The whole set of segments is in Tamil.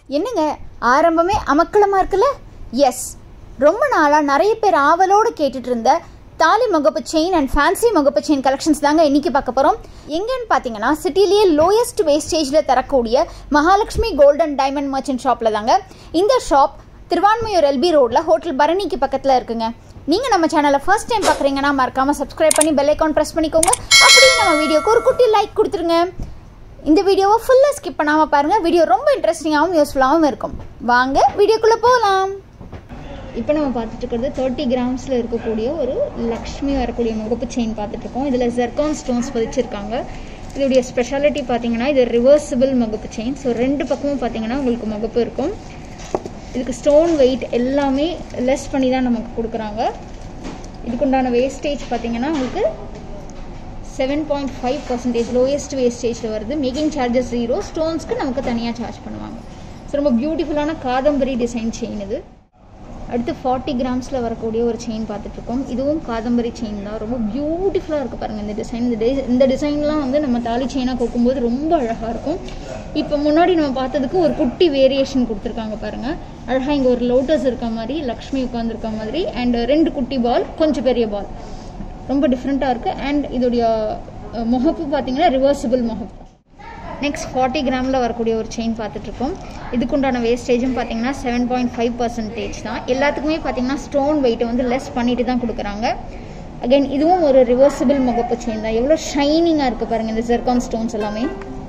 என்னங்க ஆரம்பமே அமக்களமாக இருக்குல்ல எஸ் ரொம்ப நாளாக நிறைய பேர் ஆவலோடு கேட்டுட்டு இருந்த தாலி முகப்பு செயின் அண்ட் ஃபேன்சி முகப்பு செயின் கலெக்ஷன்ஸ் தாங்க இன்னைக்கு பார்க்க போகிறோம் எங்கன்னு பார்த்தீங்கன்னா சிட்டிலேயே லோயஸ்ட் வேஸ்டேஜில் தரக்கூடிய மகாலட்சுமி கோல்டன் டைமண்ட் மர்ச்சன்ட் ஷாப்பில் தாங்க இந்த ஷாப் திருவான்மையூர் எல்பி ரோட்டில் ஹோட்டல் பரணிக்கு பக்கத்தில் இருக்குங்க நீங்கள் நம்ம சேனலை ஃபர்ஸ்ட் டைம் பார்க்குறீங்கன்னா மறக்காமல் சப்ஸ்கிரைப் பண்ணி பெல் ஐக்கான் ப்ரெஸ் பண்ணிக்கோங்க அப்படியே நம்ம வீடியோக்கு ஒரு குட்டி லைக் கொடுத்துருங்க இந்த வீடியோவை ஃபுல்லாக ஸ்கிப் பண்ணாமல் பாருங்கள் வீடியோ ரொம்ப இன்ட்ரெஸ்டிங்காகவும் யூஸ்ஃபுல்லாகவும் இருக்கும் வாங்க வீடியோக்குள்ளே போகலாம் இப்போ நம்ம பார்த்துட்டு இருக்கிறது தேர்ட்டி கிராம்ஸில் இருக்கக்கூடிய ஒரு லக்ஷ்மி வரக்கூடிய முகப்பு செயின் பார்த்துட்ருக்கோம் இதில் ஜெர்கான் ஸ்டோன்ஸ் பதிச்சிருக்காங்க இதோடைய ஸ்பெஷாலிட்டி பார்த்தீங்கன்னா இது ரிவர்சிபிள் முகப்பு செயின் ஸோ ரெண்டு பக்கமும் பார்த்தீங்கன்னா உங்களுக்கு முகப்பு இருக்கும் இதுக்கு ஸ்டோன் வெயிட் எல்லாமே லெஸ் பண்ணி தான் நமக்கு கொடுக்குறாங்க இதுக்குண்டான வேஸ்டேஜ் பார்த்தீங்கன்னா உங்களுக்கு seven point five percentage lowest வேஸ்டேஜில் வருது மேக்கிங் சார்ஜஸ் ஜீரோ ஸ்டோன்ஸ்க்கு நமக்கு தனியாக சார்ஜ் பண்ணுவாங்க ஸோ ரொம்ப பியூட்டிஃபுல்லான காதம்பரி டிசைன் செயின் இது அடுத்து ஃபார்ட்டி கிராம்ஸில் வரக்கூடிய ஒரு செயின் பார்த்துட்ருக்கோம் இதுவும் காதம்பரி செயின் தான் ரொம்ப பியூட்டிஃபுல்லாக இருக்குது பாருங்கள் இந்த டிசைன் இந்த டிசை இந்த டிசைன்லாம் வந்து நம்ம தாலி செயினாக கோக்கும்போது ரொம்ப அழகாக இருக்கும் இப்போ முன்னாடி நம்ம பார்த்ததுக்கு ஒரு குட்டி வேரியேஷன் கொடுத்துருக்காங்க பாருங்கள் அழகாக இங்கே ஒரு லோட்டஸ் இருக்க மாதிரி லக்ஷ்மி உட்காந்துருக்க மாதிரி அண்ட் ரெண்டு குட்டி பால் கொஞ்சம் பெரிய பால் ரொம்ப டிஃப்ரெண்ட்டாக இருக்குது அண்ட் இதோடைய அஹ், முகப்பு பார்த்தீங்கன்னா ரிவர்சிபிள் முகப்பு நெக்ஸ்ட் ஃபார்ட்டி கிராமில் வரக்கூடிய ஒரு செயின் பார்த்துட்ருக்கோம் இதுக்குண்டான வேஸ்டேஜும் பார்த்தீங்கன்னா செவன் பாயிண்ட் ஃபைவ் பர்சன்டேஜ் தான் எல்லாத்துக்குமே பார்த்தீங்கன்னா ஸ்டோன் வெயிட்டை வந்து லெஸ் பண்ணிட்டு தான் கொடுக்குறாங்க அகைன் இதுவும் ஒரு ரிவர்சிபிள் முகப்பு செயின் தான் எவ்வளோ ஷைனிங்காக இருக்குது பாருங்கள் இந்த ஜெர்கான் ஸ்டோன்ஸ் எல்லாமே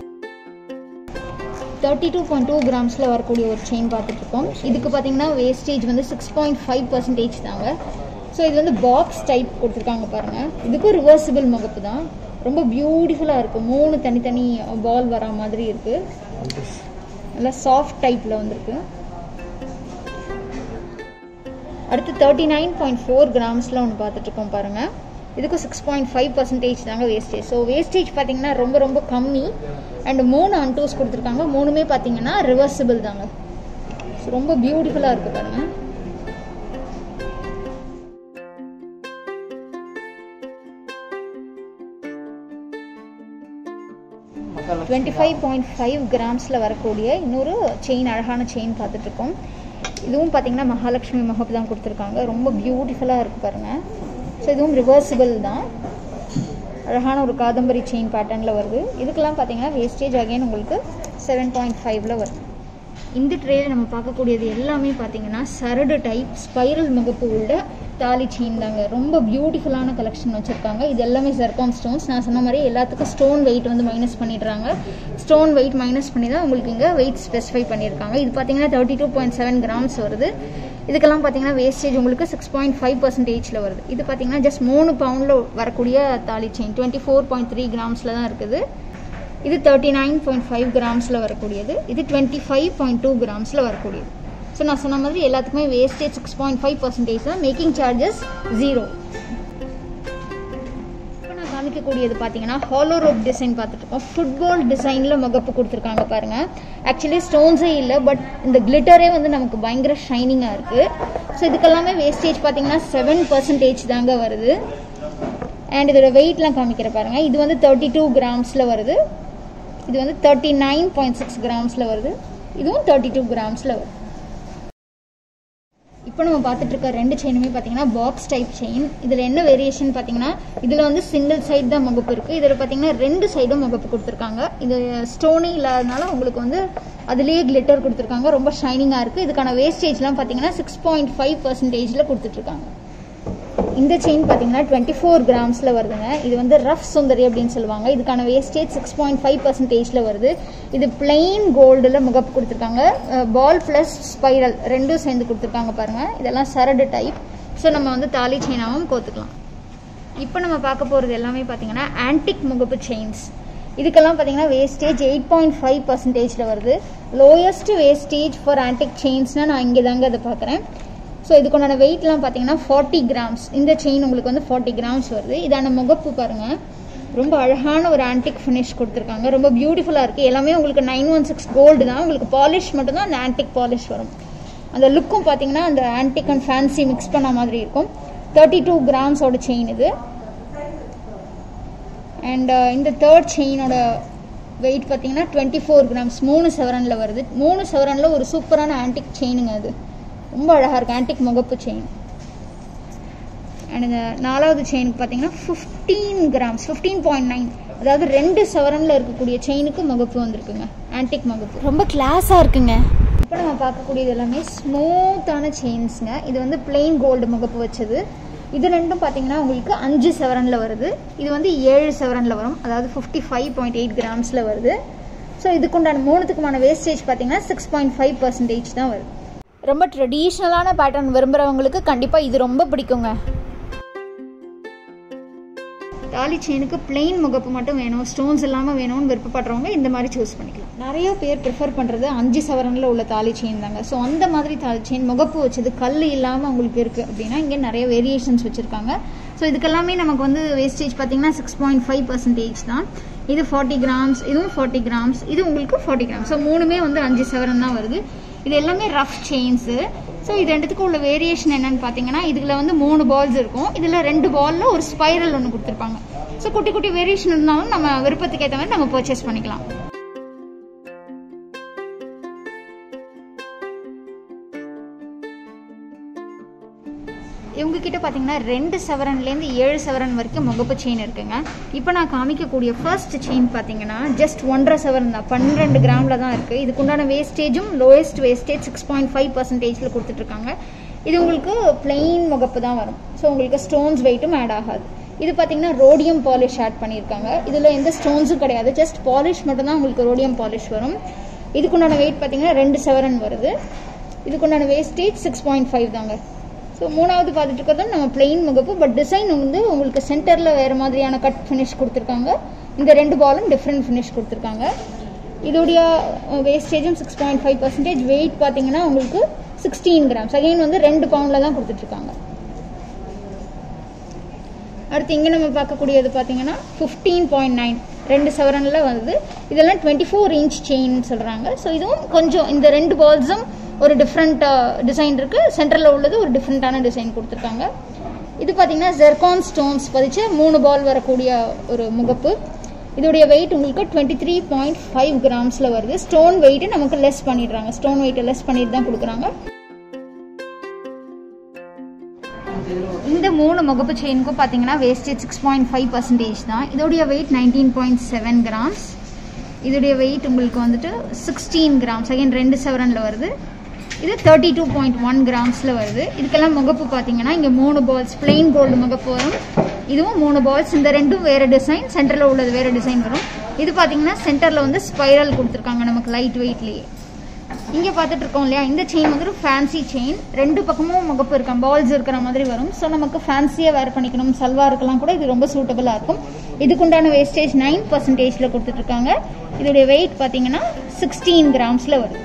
தேர்ட்டி டூ பாயிண்ட் டூ கிராம்ஸில் வரக்கூடிய ஒரு செயின் பார்த்துட்ருக்கோம் இதுக்கு பார்த்தீங்கன்னா வேஸ்டேஜ் வந்து சிக்ஸ் பாயிண்ட் ஃபைவ் பர்சன்டேஜ் தாங்க ஸோ இது வந்து பாக்ஸ் டைப் கொடுத்துருக்காங்க பாருங்கள் இதுக்கும் ரிவர்சிபிள் முகப்பு தான் ரொம்ப பியூட்டிஃபுல்லாக இருக்குது மூணு தனித்தனி பால் வரா மாதிரி இருக்குது நல்லா சாஃப்ட் டைப்பில் வந்திருக்கு அடுத்து தேர்ட்டி நைன் பாயிண்ட் ஃபோர் கிராம்ஸில் ஒன்று பார்த்துட்ருக்கோம் பாருங்கள் இதுக்கும் சிக்ஸ் பாயிண்ட் ஃபைவ் பர்சன்டேஜ் தாங்க வேஸ்டேஜ் ஸோ வேஸ்டேஜ் பார்த்தீங்கன்னா ரொம்ப ரொம்ப கம்மி அண்ட் மூணு அன்டூஸ் கொடுத்துருக்காங்க மூணுமே பார்த்தீங்கன்னா ரிவர்சிபிள் தாங்க ஸோ ரொம்ப பியூட்டிஃபுல்லாக இருக்குது பாருங்கள் டுவெண்ட்டி ஃபைவ் பாயிண்ட் ஃபைவ் கிராம்ஸில் வரக்கூடிய இன்னொரு செயின் அழகான செயின் பார்த்துட்ருக்கோம் இதுவும் பார்த்தீங்கன்னா மகாலட்சுமி முகப்பு தான் கொடுத்துருக்காங்க ரொம்ப பியூட்டிஃபுல்லாக இருக்குது பாருங்கள் ஸோ இதுவும் ரிவர்சிபிள் தான் அழகான ஒரு காதம்பரி செயின் பேட்டர்னில் வருது இதுக்கெல்லாம் பார்த்தீங்கன்னா வேஸ்டேஜ் அகைன் உங்களுக்கு செவன் பாயிண்ட் ஃபைவ்ல வருது இந்த ட்ரேயில் நம்ம பார்க்கக்கூடியது எல்லாமே பார்த்தீங்கன்னா சரடு டைப் ஸ்பைரல் முகப்பு உள்ள தாலி செயின் தாங்க ரொம்ப பியூட்டிஃபுல்லான கலெக்ஷன் வச்சுருக்காங்க இது எல்லாமே ஜெர்கான் ஸ்டோன்ஸ் நான் சொன்ன மாதிரி எல்லாத்துக்கும் ஸ்டோன் வெயிட் வந்து மைனஸ் பண்ணிடுறாங்க ஸ்டோன் வெயிட் மைனஸ் பண்ணி தான் உங்களுக்கு இங்கே வெயிட் ஸ்பெசிஃபை பண்ணியிருக்காங்க இது பார்த்தீங்கன்னா thirty two point seven grams வருது இதுக்கெல்லாம் பார்த்தீங்கன்னா வேஸ்டேஜ் உங்களுக்கு சிக்ஸ் பாயிண்ட் ஃபைவ் பர்சன்டேஜில் வருது இது பார்த்தீங்கன்னா ஜஸ்ட் மூணு பவுண்டில் வரக்கூடிய தாலி chain twenty four point three கிராம்ஸில் தான் இருக்குது இது தேர்ட்டி நைன் பாயிண்ட் ஃபைவ் கிராம்ஸில் வரக்கூடியது இது டுவெண்ட்டி ஃபைவ் பாயிண்ட் டூ கிராம்ஸில் வரக்கூடியது ஸோ நான் சொன்ன மாதிரி எல்லாத்துக்குமே wastage six point five percentage தான் மேக்கிங் சார்ஜஸ் ஜீரோ இப்போ நான் காமிக்கக்கூடியது பார்த்தீங்கன்னா ஹாலோ ரோப் டிசைன் பார்த்துட்டு இருக்கோம் ஃபுட்பால் டிசைனில் முகப்பு கொடுத்துருக்காங்க பாருங்கள் ஆக்சுவலி ஸ்டோன்ஸே இல்லை பட் இந்த கிளிட்டரே வந்து நமக்கு பயங்கர ஷைனிங்காக இருக்குது ஸோ இதுக்கெல்லாமே வேஸ்டேஜ் பார்த்தீங்கன்னா செவன் பர்சன்டேஜ் தாங்க வருது அண்ட் இதோட வெயிட்லாம் காமிக்கிற பாருங்கள் இது வந்து தேர்ட்டி டூ கிராம்ஸில் வருது இது வந்து தேர்ட்டி நைன் பாயிண்ட் சிக்ஸ் கிராம்ஸில் வருது இதுவும் தேர்ட்டி டூ கிராம்ஸில் வருது இப்போ நம்ம பார்த்துட்டு இருக்க ரெண்டு செயினுமே பார்த்தீங்கன்னா பாக்ஸ் டைப் செயின் இதில் என்ன வேரியேஷன் பார்த்தீங்கன்னா இதில் வந்து சிங்கிள் சைடு தான் முகப்பு இருக்குது இதில் பார்த்தீங்கன்னா ரெண்டு சைடும் முகப்பு கொடுத்துருக்காங்க இது ஸ்டோனே இல்லாதனால உங்களுக்கு வந்து அதுலேயே கிளிட்டர் கொடுத்துருக்காங்க ரொம்ப ஷைனிங்காக இருக்குது இதுக்கான வேஸ்டேஜ்லாம் பார்த்தீங்கன்னா சிக்ஸ் பாயிண்ட் ஃபைவ் பர்சன்டேஜில் கொடுத்துட்ருக்காங்க இந்த செயின் பார்த்தீங்கன்னா டுவெண்ட்டி ஃபோர் கிராம்ஸில் வருதுங்க இது வந்து ரஃப் சுந்தரி அப்படின்னு சொல்லுவாங்க இதுக்கான வேஸ்டேஜ் சிக்ஸ் பாயிண்ட் ஃபைவ் பர்சன்டேஜில் வருது இது பிளெயின் கோல்டில் முகப்பு கொடுத்துருக்காங்க பால் ப்ளஸ் ஸ்பைரல் ரெண்டும் சேர்ந்து கொடுத்துருக்காங்க பாருங்கள் இதெல்லாம் சரடு டைப் ஸோ நம்ம வந்து தாலி செயினாகவும் கோத்துக்கலாம் இப்போ நம்ம பார்க்க போகிறது எல்லாமே பார்த்தீங்கன்னா ஆன்டிக் முகப்பு செயின்ஸ் இதுக்கெல்லாம் பார்த்தீங்கன்னா வேஸ்டேஜ் எயிட் பாயிண்ட் ஃபைவ் பர்சன்டேஜில் வருது லோயஸ்ட் வேஸ்டேஜ் ஃபார் ஆன்டிக் செயின்ஸ்னால் நான் இங்கே தாங்க அதை பார்க்குறேன் ஸோ இதுக்குண்டான வெயிட்லாம் பார்த்தீங்கன்னா ஃபார்ட்டி கிராம்ஸ் இந்த செயின் உங்களுக்கு வந்து ஃபார்ட்டி கிராம்ஸ் வருது இதான முகப்பு பாருங்கள் ரொம்ப அழகான ஒரு ஆன்டிக் ஃபினிஷ் கொடுத்துருக்காங்க ரொம்ப பியூட்டிஃபுல்லாக இருக்குது எல்லாமே உங்களுக்கு நைன் ஒன் சிக்ஸ் கோல்டு தான் உங்களுக்கு பாலிஷ் மட்டும்தான் அந்த ஆன்டிக் பாலிஷ் வரும் அந்த லுக்கும் பார்த்தீங்கன்னா அந்த ஆன்டிக் அண்ட் ஃபேன்சி மிக்ஸ் பண்ண மாதிரி இருக்கும் தேர்ட்டி டூ கிராம்ஸோட செயின் இது அண்ட் இந்த தேர்ட் செயினோட வெயிட் பார்த்தீங்கன்னா டுவெண்ட்டி ஃபோர் கிராம்ஸ் மூணு செவரனில் வருது மூணு செவரனில் ஒரு சூப்பரான ஆன்டிக் செயினுங்க அது ரொம்ப அழகாக இருக்குது ஆன்டிக் முகப்பு செயின் அண்ட் இந்த நாலாவது செயினுக்கு பார்த்தீங்கன்னா fifteen grams fifteen point nine அதாவது ரெண்டு சவரனில் இருக்கக்கூடிய செயினுக்கு முகப்பு வந்திருக்குங்க ஆன்டிக் முகப்பு ரொம்ப கிளாஸாக இருக்குங்க இப்போ நம்ம பார்க்கக்கூடியது எல்லாமே ஸ்மூத்தான செயின்ஸுங்க இது வந்து பிளெயின் கோல்டு முகப்பு வச்சது இது ரெண்டும் பார்த்தீங்கன்னா உங்களுக்கு அஞ்சு செவரனில் வருது இது வந்து ஏழு செவரனில் வரும் அதாவது ஃபிஃப்டி ஃபைவ் பாயிண்ட் எயிட் கிராம்ஸில் வருது ஸோ இதுக்குண்டான மூணுத்துக்குமான வேஸ்டேஜ் பார்த்தீங்கன்னா சிக்ஸ் பாயிண்ட் ஃபைவ் பர்சன்டேஜ் தான் வருது ரொம்ப ட்ரெடிஷ்னலான பேட்டர்ன் விரும்புகிறவங்களுக்கு கண்டிப்பாக இது ரொம்ப பிடிக்குங்க தாலி செயினுக்கு பிளெயின் முகப்பு மட்டும் வேணும் ஸ்டோன்ஸ் இல்லாமல் வேணும்னு விருப்பப்படுறவங்க இந்த மாதிரி சூஸ் பண்ணிக்கலாம் நிறைய பேர் ப்ரிஃபர் பண்ணுறது அஞ்சு சவரனில் உள்ள தாலி செயின் தாங்க ஸோ அந்த மாதிரி தாலி செயின் முகப்பு வச்சது கல் இல்லாமல் உங்களுக்கு இருக்குது அப்படின்னா இங்கே நிறைய வேரியேஷன்ஸ் வச்சுருக்காங்க ஸோ இதுக்கெல்லாமே நமக்கு வந்து வேஸ்டேஜ் பார்த்தீங்கன்னா சிக்ஸ் பாயிண்ட் ஃபைவ் பர்சன்டேஜ் தான் இது ஃபார்ட்டி கிராம்ஸ் இதுவும் ஃபார்ட்டி கிராம்ஸ் இது உங்களுக்கு ஃபார்ட்டி கிராம்ஸ் ஸோ மூணுமே வந்து அஞ்சு சவரன் தான் வருது இது எல்லாமே ரஃப் செயின்ஸு ஸோ இது ரெண்டுத்துக்கும் உள்ள வேரியேஷன் என்னன்னு பார்த்தீங்கன்னா இதில் வந்து மூணு பால்ஸ் இருக்கும் இதில் ரெண்டு பாலில் ஒரு ஸ்பைரல் ஒன்று கொடுத்துருப்பாங்க ஸோ குட்டி குட்டி வேரியேஷன் இருந்தாலும் நம்ம விருப்பத்துக்கு ஏற்ற மாதிரி நம்ம பர்ச்சேஸ் பண்ணிக்கலாம் இவங்க கிட்ட பார்த்தீங்கன்னா ரெண்டு செவரன்லேருந்து ஏழு செவரன் வரைக்கும் முகப்பு செயின் இருக்குங்க இப்போ நான் காமிக்கக்கூடிய ஃபர்ஸ்ட் செயின் பார்த்தீங்கன்னா ஜஸ்ட் ஒன்றரை செவரன் தான் பன்னிரெண்டு கிராமில் தான் இருக்குது இதுக்குண்டான வேஸ்டேஜும் lowest wastage six point five பர்சன்டேஜில் கொடுத்துட்ருக்காங்க இது உங்களுக்கு பிளெயின் முகப்பு தான் வரும் ஸோ உங்களுக்கு ஸ்டோன்ஸ் வெயிட்டும் ஆட் ஆகாது இது பார்த்தீங்கன்னா ரோடியம் பாலிஷ் ஆட் பண்ணியிருக்காங்க இதில் எந்த ஸ்டோன்ஸும் கிடையாது ஜஸ்ட் பாலிஷ் மட்டும்தான் உங்களுக்கு ரோடியம் பாலிஷ் வரும் இதுக்குண்டான வெயிட் பார்த்தீங்கன்னா ரெண்டு செவரன் வருது இதுக்குண்டான வேஸ்டேஜ் சிக்ஸ் பாயிண்ட் ஃபைவ் தாங்க ஸோ மூணாவது பார்த்துட்டு இருக்கிறது நம்ம பிளெயின் முகப்பு பட் டிசைன் வந்து உங்களுக்கு சென்டரில் வேறு மாதிரியான கட் ஃபினிஷ் கொடுத்துருக்காங்க இந்த ரெண்டு பாலும் டிஃப்ரெண்ட் ஃபினிஷ் கொடுத்துருக்காங்க இதோடைய வேஸ்டேஜும் six point five percentage weight பார்த்தீங்கன்னா உங்களுக்கு சிக்ஸ்டீன் கிராம்ஸ் அகைன் வந்து ரெண்டு பவுண்டில் தான் கொடுத்துட்ருக்காங்க அடுத்து இங்கே நம்ம பார்க்கக்கூடியது பார்த்தீங்கன்னா ஃபிஃப்டீன் பாயிண்ட் நைன் ரெண்டு செவரனில் வருது இதெல்லாம் டுவெண்ட்டி ஃபோர் இன்ச் செயின் சொல்கிறாங்க ஸோ இதுவும் கொஞ்சம் இந்த ரெண்டு பால்ஸும் ஒரு டிஃப்ரெண்ட் டிசைன் இருக்குது சென்டரில் உள்ளது ஒரு டிஃப்ரெண்ட்டான டிசைன் கொடுத்துருக்காங்க இது பார்த்தீங்கன்னா ஜெர்கான் ஸ்டோன்ஸ் பதிச்சு மூணு பால் வரக்கூடிய ஒரு முகப்பு இதோடைய வெயிட் உங்களுக்கு டுவெண்ட்டி த்ரீ பாயிண்ட் ஃபைவ் கிராம்ஸில் வருது ஸ்டோன் வெயிட்டு நமக்கு லெஸ் பண்ணிடுறாங்க ஸ்டோன் வெயிட்டை லெஸ் பண்ணிட்டு தான் கொடுக்குறாங்க இந்த மூணு முகப்பு செயினுக்கும் பார்த்தீங்கன்னா wastage six point five percentage தான் இதோடைய weight nineteen point seven grams இதோடைய வெயிட் உங்களுக்கு வந்துட்டு சிக்ஸ்டீன் கிராம்ஸ் அகைன் ரெண்டு செவரனில் வருது இது தேர்ட்டி டூ பாயிண்ட் ஒன் கிராம்ஸில் வருது இதுக்கெல்லாம் முகப்பு பார்த்தீங்கன்னா இங்கே மூணு பால்ஸ் பிளெயின் கோல்டு முகப்பு வரும் இதுவும் மூணு பால்ஸ் இந்த ரெண்டும் வேறு டிசைன் சென்டரில் உள்ளது வேறு டிசைன் வரும் இது பார்த்தீங்கன்னா சென்டரில் வந்து ஸ்பைரல் கொடுத்துருக்காங்க நமக்கு லைட் வெயிட்லேயே இங்கே பார்த்துட்டு இருக்கோம் இல்லையா இந்த செயின் வந்து ஒரு ஃபேன்சி செயின் ரெண்டு பக்கமும் முகப்பு இருக்கும் பால்ஸ் இருக்கிற மாதிரி வரும் ஸோ நமக்கு ஃபேன்சியாக வேர் பண்ணிக்கணும் சல்வாருக்கெல்லாம் கூட இது ரொம்ப சூட்டபுளாக இருக்கும் இதுக்குண்டான வேஸ்டேஜ் நைன் பர்சன்டேஜில் கொடுத்துட்ருக்காங்க இதோடைய வெயிட் பார்த்தீங்கன்னா சிக்ஸ்டீன் கிராம்ஸில் வருது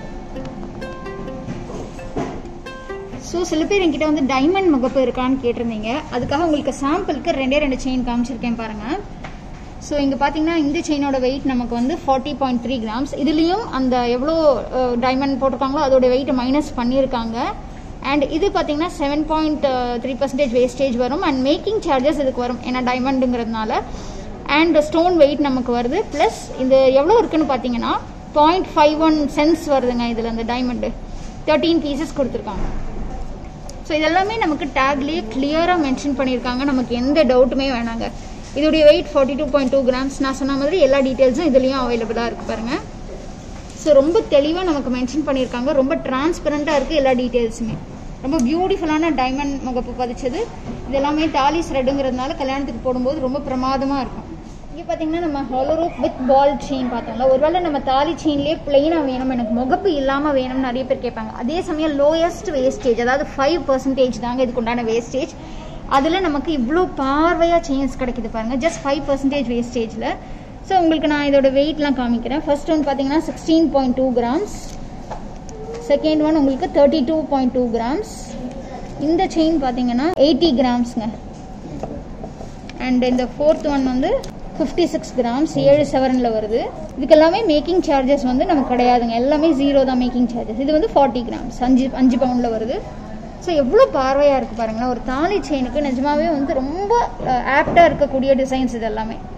ஸோ சில பேர் என்கிட்ட வந்து டைமண்ட் முகப்பு இருக்கான்னு கேட்டிருந்தீங்க அதுக்காக உங்களுக்கு சாம்பிளுக்கு ரெண்டே ரெண்டு செயின் காமிச்சிருக்கேன் பாருங்கள் ஸோ இங்கே பார்த்தீங்கன்னா இந்த செயினோட வெயிட் நமக்கு வந்து ஃபார்ட்டி பாயிண்ட் த்ரீ கிராம்ஸ் இதுலேயும் அந்த எவ்வளோ டைமண்ட் போட்டிருக்காங்களோ அதோட வெயிட்டை மைனஸ் பண்ணியிருக்காங்க அண்ட் இது பார்த்தீங்கன்னா seven point three percentage wastage வரும் அண்ட் மேக்கிங் சார்ஜஸ் இதுக்கு வரும் ஏன்னா டைமண்டுங்கிறதுனால அண்ட் ஸ்டோன் வெயிட் நமக்கு வருது ப்ளஸ் இது எவ்வளோ இருக்குன்னு பார்த்தீங்கன்னா பாயிண்ட் ஃபைவ் ஒன் சென்ஸ் வருதுங்க இதில் அந்த டைமண்டு தேர்ட்டீன் பீசஸ் கொடுத்துருக்காங்க ஸோ இதெல்லாமே நமக்கு டேக்லேயே கிளியராக மென்ஷன் பண்ணியிருக்காங்க நமக்கு எந்த டவுட்டுமே வேணாங்க இதோடைய weight forty two point two grams நான் சொன்ன மாதிரி எல்லா டீட்டெயில்ஸும் இதுலேயும் அவைலபிளாக இருக்குது பாருங்கள் ஸோ ரொம்ப தெளிவாக நமக்கு மென்ஷன் பண்ணியிருக்காங்க ரொம்ப டிரான்ஸ்பரண்ட்டாக இருக்குது எல்லா டீட்டெயில்ஸுமே ரொம்ப பியூட்டிஃபுல்லான டைமண்ட் முகப்பு பதிச்சது இது எல்லாமே தாலி ஸ்ரெட்டுங்கிறதுனால கல்யாணத்துக்கு போடும்போது ரொம்ப பிரமாதமாக இருக்கும் இங்கே பார்த்தீங்கன்னா நம்ம hollow rope with ball chain பார்த்தோம்ல ஒருவேளை நம்ம தாலி செயின்லேயே பிளெயினாக வேணும் எனக்கு முகப்பு இல்லாமல் வேணும்னு நிறைய பேர் கேட்பாங்க அதே சமயம் லோயஸ்ட் வேஸ்டேஜ் அதாவது ஃபைவ் பர்சன்டேஜ் தாங்க இதுக்கு உண்டான வேஸ்டேஜ் அதில் நமக்கு இவ்வளோ பார்வையாக செயின்ஸ் கிடைக்குது பாருங்கள் ஜஸ்ட் ஃபைவ் பர்சன்டேஜ் வேஸ்டேஜில் ஸோ உங்களுக்கு நான் இதோட வெயிட்லாம் காமிக்கிறேன் ஃபர்ஸ்ட் ஒன் பார்த்தீங்கன்னா sixteen point two grams second one உங்களுக்கு thirty two point two grams இந்த செயின் பார்த்தீங்கன்னா எயிட்டி கிராம்ஸ்ங்க அண்ட் இந்த ஃபோர்த் ஒன் வந்து ஃபிஃப்டி சிக்ஸ் கிராம்ஸ் ஏழு செவரனில் வருது இதுக்கு எல்லாமே மேக்கிங் சார்ஜஸ் வந்து நமக்கு கிடையாதுங்க எல்லாமே ஜீரோ தான் மேக்கிங் சார்ஜஸ் இது வந்து ஃபார்ட்டி கிராம்ஸ் அஞ்சு அஞ்சு பவுண்டில் வருது ஸோ எவ்வளோ பார்வையாக இருக்குது பாருங்களேன் ஒரு தாலி செயினுக்கு நிஜமாவே வந்து ரொம்ப ஆப்டாக இருக்கக்கூடிய டிசைன்ஸ் இது எல்லாமே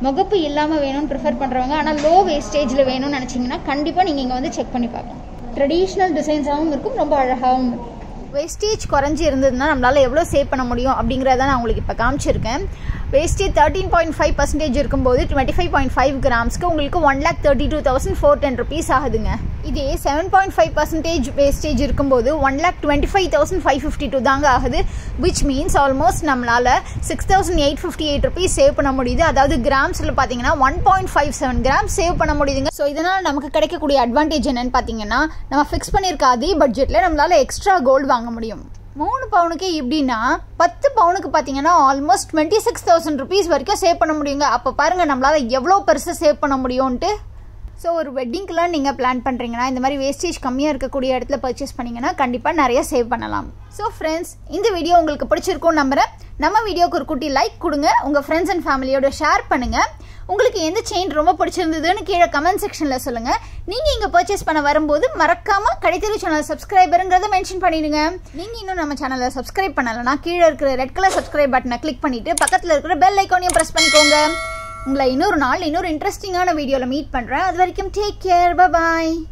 முகப்பு இல்லாமல் வேணும்னு ப்ரிஃபர் பண்ணுறவங்க ஆனால் லோ வேஸ்டேஜில் வேணும்னு நினச்சிங்கன்னா கண்டிப்பாக நீங்கள் இங்கே வந்து செக் பண்ணி பார்க்கலாம் ட்ரெடிஷ்னல் டிசைன்ஸாகவும் இருக்கும் ரொம்ப அழகாகவும் இருக்கும் வேஸ்டேஜ் குறைஞ்சி இருந்ததுன்னா நம்மளால் எவ்வளோ சேவ் பண்ண முடியும் அப்படிங்கிறத நான் உங்களுக்கு இப்போ காமிச்சிருக்கேன் wastage thirteen point five percentage இருக்கும்போது டுவெண்ட்டி ஃபைவ் பாயிண்ட் ஃபைவ் கிராம்ஸ்க்கு உங்களுக்கு one lakh thirty two thousand four ten rupees ஆகுதுங்க இதே seven point five percentage wastage இருக்கும்போது one lakh twenty five thousand five fifty two தாங்க ஆகுது விச் மீன்ஸ் ஆல்மோஸ்ட் நம்மளால் six thousand eight fifty eight rupees save பண்ண முடியுது அதாவது கிராம்ஸில் பார்த்தீங்கன்னா one point five seven gram save பண்ண முடியுதுங்க ஸோ இதனால் நமக்கு கிடைக்கக்கூடிய அட்வான்டேஜ் என்னன்னு பார்த்தீங்கன்னா நம்ம ஃபிக்ஸ் பண்ணியிருக்க அதே பட்ஜெட்டில் நம்மளால் எக்ஸ்ட்ரா கோல்டு வாங்க முடியும் மூணு பவுனுக்கு எப்படின்னா பத்து பவுனுக்கு பார்த்தீங்கன்னா almost twenty six thousand rupees வரைக்கும் சேவ் பண்ண முடியுங்க அப்போ பாருங்கள் நம்மளால் எவ்வளோ பெருசாக சேவ் பண்ண முடியும்ன்ட்டு ஸோ ஒரு வெட்டிங்க்கெலாம் நீங்கள் பிளான் பண்ணுறீங்கன்னா இந்த மாதிரி வேஸ்டேஜ் கம்மியாக இருக்கக்கூடிய இடத்துல பர்ச்சேஸ் பண்ணிங்கன்னா கண்டிப்பாக நிறைய சேவ் பண்ணலாம் ஸோ ஃப்ரெண்ட்ஸ் இந்த வீடியோ உங்களுக்கு பிடிச்சிருக்கும் நம்புகிறேன் நம்ம வீடியோக்கு ஒரு குட்டி லைக் கொடுங்க உங்கள் ஃப்ரெண்ட்ஸ் அண்ட் ஃபேமிலியோட ஷேர் பண்ணுங்கள் உங்களுக்கு எந்த செயின் ரொம்ப பிடிச்சிருந்ததுன்னு கீழே கமெண்ட் செக்ஷனில் சொல்லுங்கள் நீங்கள் இங்கே பர்ச்சேஸ் பண்ண வரும்போது மறக்காமல் கடைத்தெரு சேனல் சப்ஸ்கிரைபருங்கிறத மென்ஷன் பண்ணிடுங்க நீங்கள் இன்னும் நம்ம சேனலை சப்ஸ்கிரைப் பண்ணலைன்னா கீழே இருக்கிற ரெட் கலர் சப்ஸ்கிரைப் பட்டனை கிளிக் பண்ணிவிட்டு பக்கத்தில் இருக்கிற பெல் ஐக்கானையும் ப்ரெஸ் பண்ணிக்கோங்க உங்களை இன்னொரு நாள் இன்னொரு இன்ட்ரெஸ்டிங்கான வீடியோவில் மீட் பண்ணுறேன் அது வரைக்கும் டேக் கேர் பாய்